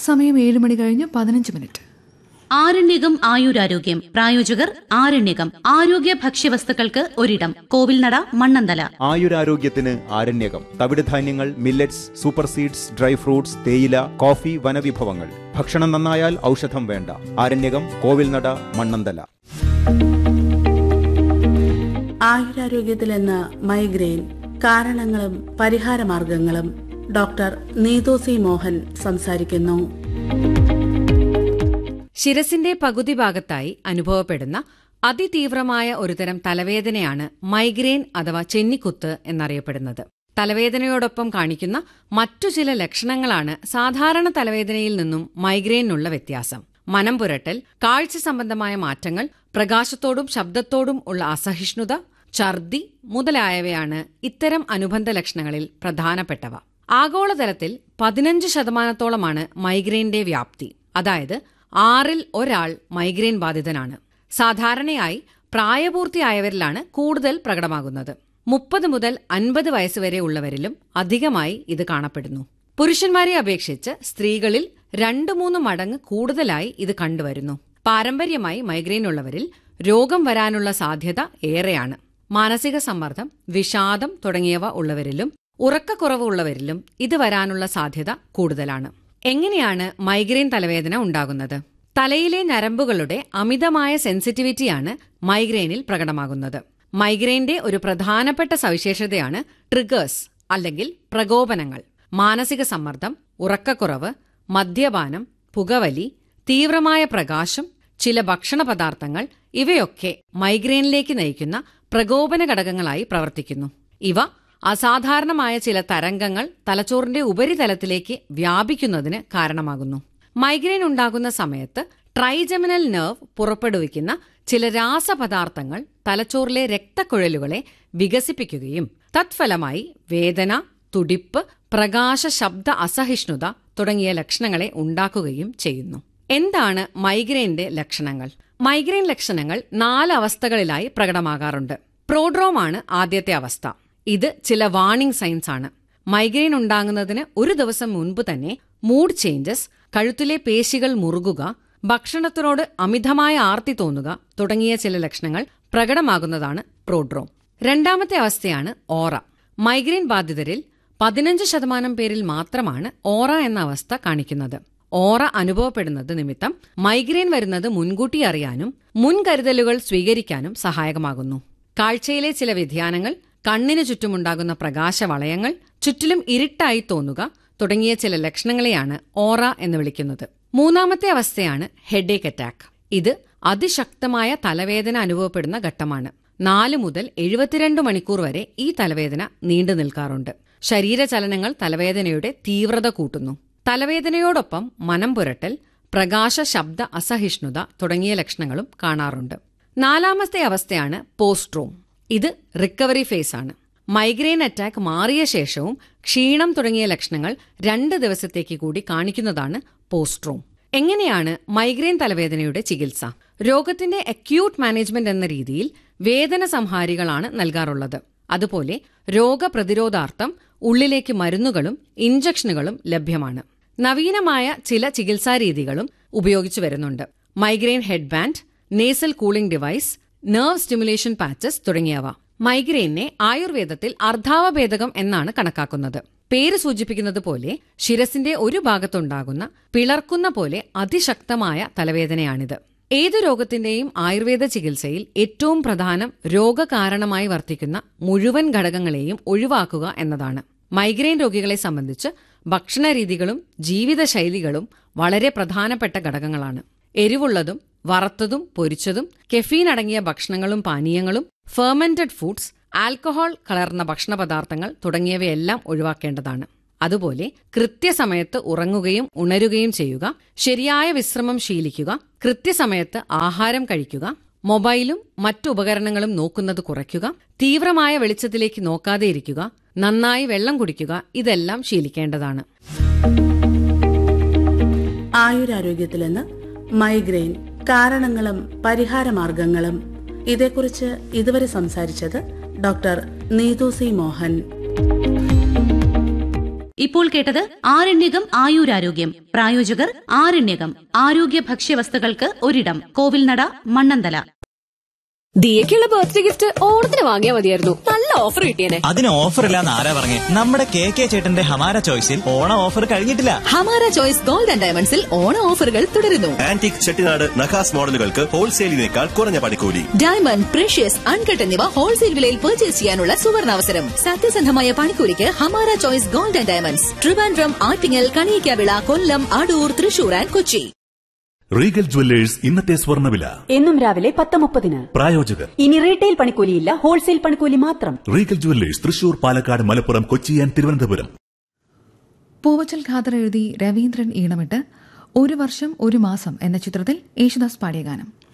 സമയം ഏഴ് മണി കഴിഞ്ഞ് പതിനഞ്ച് മിനിറ്റ് ആരണ്യകം ആയുരാരോഗ്യം പ്രായോജകർ ആരണ്യകം ആരോഗ്യ ഭക്ഷ്യവസ്തുക്കൾക്ക് ഒരിടം കോവിൽനട മണ്ണന്തല ആയുരാരോഗ്യത്തിന് ആരണ്യകം തവിടുധാന്യങ്ങൾ millets super seeds dry fruits തേയില കോഫി വനവിഭവങ്ങൾ ഭക്ഷണം നന്നായാൽ ഔഷധം വേണ്ട ആരണ്യകം കോവിൽനട മണ്ണന്തല ആയുരാരോഗ്യത്തിൽ ഇന്ന് മൈഗ്രെയിൻ കാരണങ്ങളും പരിഹാരമാർഗങ്ങളും ഡോക്ടർ നീതു സി മോഹൻ സംസാരിക്കുന്നു ശിരസിന്റെ പകുതി ഭാഗത്തായി അനുഭവപ്പെടുന്ന അതിതീവ്രമായ ഒരുതരം തലവേദനയാണ് മൈഗ്രെയിൻ അഥവാ ചെന്നിക്കുത്ത് എന്നറിയപ്പെടുന്നത് തലവേദനയോടൊപ്പം കാണിക്കുന്ന മറ്റു ചില ലക്ഷണങ്ങളാണ് സാധാരണ തലവേദനയിൽ നിന്നും മൈഗ്രെയിനുള്ള വ്യത്യാസം മനം പുരട്ടൽ കാഴ്ച സംബന്ധമായ മാറ്റങ്ങൾ പ്രകാശത്തോടും ശബ്ദത്തോടും ഉള്ള അസഹിഷ്ണുത ഛർദി മുതലായവയാണ് ഇത്തരം അനുബന്ധ ലക്ഷണങ്ങളിൽ പ്രധാനപ്പെട്ടവ ആഗോളതലത്തിൽ പതിനഞ്ച് ശതമാനത്തോളമാണ് മൈഗ്രെയിന്റെ വ്യാപ്തി അതായത് ആറിൽ ഒരാൾ മൈഗ്രെയിൻ ബാധിതനാണ് സാധാരണയായി പ്രായപൂർത്തിയായവരിലാണ് കൂടുതൽ പ്രകടമാകുന്നത് മുപ്പത് മുതൽ അൻപത് വയസ്സുവരെ ഉള്ളവരിലും അധികമായി ഇത് കാണപ്പെടുന്നു പുരുഷന്മാരെ അപേക്ഷിച്ച് സ്ത്രീകളിൽ രണ്ടു മൂന്ന് മടങ്ങ് കൂടുതലായി ഇത് കണ്ടുവരുന്നു പാരമ്പര്യമായി മൈഗ്രെയിൻ ഉള്ളവരിൽ രോഗം വരാനുള്ള സാധ്യത ഏറെയാണ് മാനസിക സമ്മർദ്ദം വിഷാദം തുടങ്ങിയവ ഉള്ളവരിലും ഉറക്കക്കുറവ് ഉള്ളവരിലും ഇത് വരാനുള്ള സാധ്യത കൂടുതലാണ് എങ്ങനെയാണ് മൈഗ്രെയിൻ തലവേദന ഉണ്ടാകുന്നത് തലയിലെ ഞരമ്പുകളുടെ അമിതമായ സെൻസിറ്റിവിറ്റിയാണ് മൈഗ്രെയിനിൽ പ്രകടമാകുന്നത് മൈഗ്രെയിന്റെ ഒരു പ്രധാനപ്പെട്ട സവിശേഷതയാണ് ട്രിഗേഴ്സ് അല്ലെങ്കിൽ പ്രകോപനങ്ങൾ മാനസിക സമ്മർദ്ദം ഉറക്കക്കുറവ് മദ്യപാനം പുകവലി തീവ്രമായ പ്രകാശം ചില ഭക്ഷണ പദാർത്ഥങ്ങൾ ഇവയൊക്കെ മൈഗ്രെയിനിലേക്ക് നയിക്കുന്ന പ്രകോപന ഘടകങ്ങളായി പ്രവർത്തിക്കുന്നു ഇവ അസാധാരണമായ ചില തരംഗങ്ങൾ തലച്ചോറിന്റെ ഉപരിതലത്തിലേക്ക് വ്യാപിക്കുന്നതിന് കാരണമാകുന്നു മൈഗ്രെയിൻ ഉണ്ടാകുന്ന സമയത്ത് ട്രൈജമിനൽ നെർവ് പുറപ്പെടുവിക്കുന്ന ചില രാസപദാർത്ഥങ്ങൾ തലച്ചോറിലെ രക്തക്കുഴലുകളെ വികസിപ്പിക്കുകയും തത്ഫലമായി വേദന തുടിപ്പ് പ്രകാശ ശബ്ദ അസഹിഷ്ണുത തുടങ്ങിയ ലക്ഷണങ്ങളെ ഉണ്ടാക്കുകയും ചെയ്യുന്നു എന്താണ് മൈഗ്രെയിന്റെ ലക്ഷണങ്ങൾ മൈഗ്രെയിൻ ലക്ഷണങ്ങൾ നാല് അവസ്ഥകളിലായി പ്രകടമാകാറുണ്ട് പ്രോഡ്രോമാണ് ആദ്യത്തെ അവസ്ഥ ഇത് ചില വാർണിംഗ് സൈൻസ് ആണ് മൈഗ്രെയിൻ ഉണ്ടാകുന്നതിന് ഒരു ദിവസം മുൻപ് തന്നെ മൂഡ് ചേഞ്ചസ് കഴുത്തിലെ പേശികൾ മുറുകുക ഭക്ഷണത്തിനോട് അമിതമായ ആർത്തി തോന്നുക തുടങ്ങിയ ചില ലക്ഷണങ്ങൾ പ്രകടമാകുന്നതാണ് പ്രോഡ്രോം രണ്ടാമത്തെ അവസ്ഥയാണ് ഓറ മൈഗ്രെയിൻ ബാധിതരിൽ പതിനഞ്ച് ശതമാനം പേരിൽ മാത്രമാണ് ഓറ എന്ന അവസ്ഥ കാണിക്കുന്നത് ഓറ അനുഭവപ്പെടുന്നത് നിമിത്തം മൈഗ്രെയിൻ വരുന്നത് മുൻകൂട്ടി അറിയാനും മുൻകരുതലുകൾ സ്വീകരിക്കാനും സഹായകമാകുന്നു കാഴ്ചയിലെ ചില വ്യതിയാനങ്ങൾ കണ്ണിനു ചുറ്റുമുണ്ടാകുന്ന പ്രകാശവളയങ്ങൾ ചുറ്റിലും ഇരുട്ടായി തോന്നുക തുടങ്ങിയ ചില ലക്ഷണങ്ങളെയാണ് ഓറ എന്ന് വിളിക്കുന്നത് മൂന്നാമത്തെ അവസ്ഥയാണ് ഹെഡേക്ക് അറ്റാക്ക് ഇത് അതിശക്തമായ തലവേദന അനുഭവപ്പെടുന്ന ഘട്ടമാണ് നാല് മുതൽ എഴുപത്തിരണ്ട് മണിക്കൂർ വരെ ഈ തലവേദന നീണ്ടു നിൽക്കാറുണ്ട് ശരീരചലനങ്ങൾ തലവേദനയുടെ തീവ്രത കൂട്ടുന്നു തലവേദനയോടൊപ്പം മനം പുരട്ടൽ പ്രകാശ ശബ്ദ അസഹിഷ്ണുത തുടങ്ങിയ ലക്ഷണങ്ങളും കാണാറുണ്ട് നാലാമത്തെ അവസ്ഥയാണ് പോസ്ട്രോം ഇത് റിക്കവറി ഫേസ് ആണ് മൈഗ്രെയിൻ അറ്റാക്ക് മാറിയ ശേഷവും ക്ഷീണം തുടങ്ങിയ ലക്ഷണങ്ങൾ രണ്ട് ദിവസത്തേക്ക് കൂടി കാണിക്കുന്നതാണ് പോസ്ട്രോം എങ്ങനെയാണ് മൈഗ്രെയിൻ തലവേദനയുടെ ചികിത്സ രോഗത്തിന്റെ അക്യൂട്ട് മാനേജ്മെന്റ് എന്ന രീതിയിൽ വേദന സംഹാരികളാണ് നൽകാറുള്ളത് അതുപോലെ രോഗപ്രതിരോധാർത്ഥം ഉള്ളിലേക്ക് മരുന്നുകളും ഇഞ്ചക്ഷനുകളും ലഭ്യമാണ് നവീനമായ ചില ചികിത്സാ രീതികളും ഉപയോഗിച്ചു വരുന്നുണ്ട് migraine head band nasal cooling device nerve stimulation patches തുടങ്ങിയവ മൈഗ്രെയിനെ ആയുർവേദത്തിൽ അർദ്ധാവഭേദകം എന്നാണ് കണക്കാക്കുന്നത് പേര് സൂചിപ്പിക്കുന്നത് പോലെ ശിരസിന്റെ ഒരു ഭാഗത്തുണ്ടാകുന്ന പിളർക്കുന്ന പോലെ അതിശക്തമായ തലവേദനയാണിത് ഏതു രോഗത്തിന്റെയും ആയുർവേദ ചികിത്സയിൽ ഏറ്റവും പ്രധാനം രോഗകാരണമായി വർത്തിക്കുന്ന മുഴുവൻ ഘടകങ്ങളെയും ഒഴിവാക്കുക എന്നതാണ് മൈഗ്രെയിൻ രോഗികളെ സംബന്ധിച്ച് ഭക്ഷണരീതികളും ജീവിതശൈലികളും വളരെ പ്രധാനപ്പെട്ട ഘടകങ്ങളാണ് എരിവുള്ളതും വറുത്തതും പൊരിച്ചതും കെഫീൻ അടങ്ങിയ ഭക്ഷണങ്ങളും പാനീയങ്ങളും ഫെർമെന്റഡ് ഫുഡ്സ് ആൽക്കഹോൾ കലർന്ന ഭക്ഷണ പദാർത്ഥങ്ങൾ തുടങ്ങിയവയെല്ലാം ഒഴിവാക്കേണ്ടതാണ് അതുപോലെ കൃത്യസമയത്ത് ഉറങ്ങുകയും ഉണരുകയും ചെയ്യുക ശരിയായ വിശ്രമം ശീലിക്കുക കൃത്യസമയത്ത് ആഹാരം കഴിക്കുക മൊബൈലും മറ്റു ഉപകരണങ്ങളും നോക്കുന്നത് കുറയ്ക്കുക തീവ്രമായ വെളിച്ചത്തിലേക്ക് നോക്കാതെ ഇരിക്കുക നന്നായി വെള്ളം കുടിക്കുക ഇതെല്ലാം ശീലിക്കേണ്ടതാണ് ആയുരാരോഗ്യത്തിൽ ഇന്ന് മൈഗ്രെയിൻ കാരണങ്ങളും പരിഹാരമാർഗങ്ങളും ഇതേക്കുറിച്ച് ഇതുവരെ സംസാരിച്ചത് ഡോക്ടർ നീതു സി മോഹൻ ഇപ്പോൾ കേട്ടത് ആരണ്യകം ആയുരാരോഗ്യം പ്രായോജകർ ആരണ്യകം ആരോഗ്യ ഭക്ഷ്യവസ്തുക്കൾക്ക് ഒരിടം കോവിൽനട മണ്ണന്തല ദിയക്കുള്ള ബർത്ത്ഡേ ഗിഫ്റ്റ് ഓണത്തിന് വാങ്ങിയാൽ മതിയായിരുന്നു നല്ല ഓഫർ കിട്ടിയേനെ അതിന് ഓഫർ ഇല്ലാന്ന് ആരാ പറഞ്ഞേ നമ്മുടെ കെ കെ ചേട്ടന്റെ ഹമാര ചോയ്സിൽ ഓണം ഓഫർ കഴിഞ്ഞിട്ടില്ല ഹമാര ചോയ്സ് ഗോൾഡ് ആൻഡ് ഡയമണ്ട്സിൽ ഓണ ഓഫറുകൾ തുടരുന്നു ആന്റിക് ചെട്ടിനാട് നഖാസ് മോഡലുകൾക്ക് ഹോൾസെയിലിനേക്കാൾ കുറഞ്ഞ പണിക്കൂലി ഡയമണ്ട് പ്രഷ്യസ് അൺകട്ട് എന്നിവ ഹോൾസെയിൽ വിലയിൽ പർച്ചേസ് ചെയ്യാനുള്ള സുവർണാവസരം സത്യസന്ധമായ പണിക്കൂലിക്ക് Hamara choice gold and diamonds Trivandrum Attingal Kaniyikkavila Kollam Adoor Thrissur and Kochi Regal jewellers ഇന്നത്തെ സ്വർണ്ണവില എന്നും രാവിലെ പത്ത് മുപ്പതിന് പ്രായോജകർ ഇനി റീറ്റെയിൽ പണിക്കൂലിയില്ല ഹോൾസെയിൽ പണിക്കൂലി മാത്രം Regal jewellers Thrissur Palakkad Malappuram Kochi and Thiruvananthapuram Poovachal Khader എഴുതി രവീന്ദ്രൻ ഈണമിട്ട് ഒരു വർഷം ഒരു മാസം എന്ന ചിത്രത്തിൽ യേശുദാസ് പാടിയ ഗാനം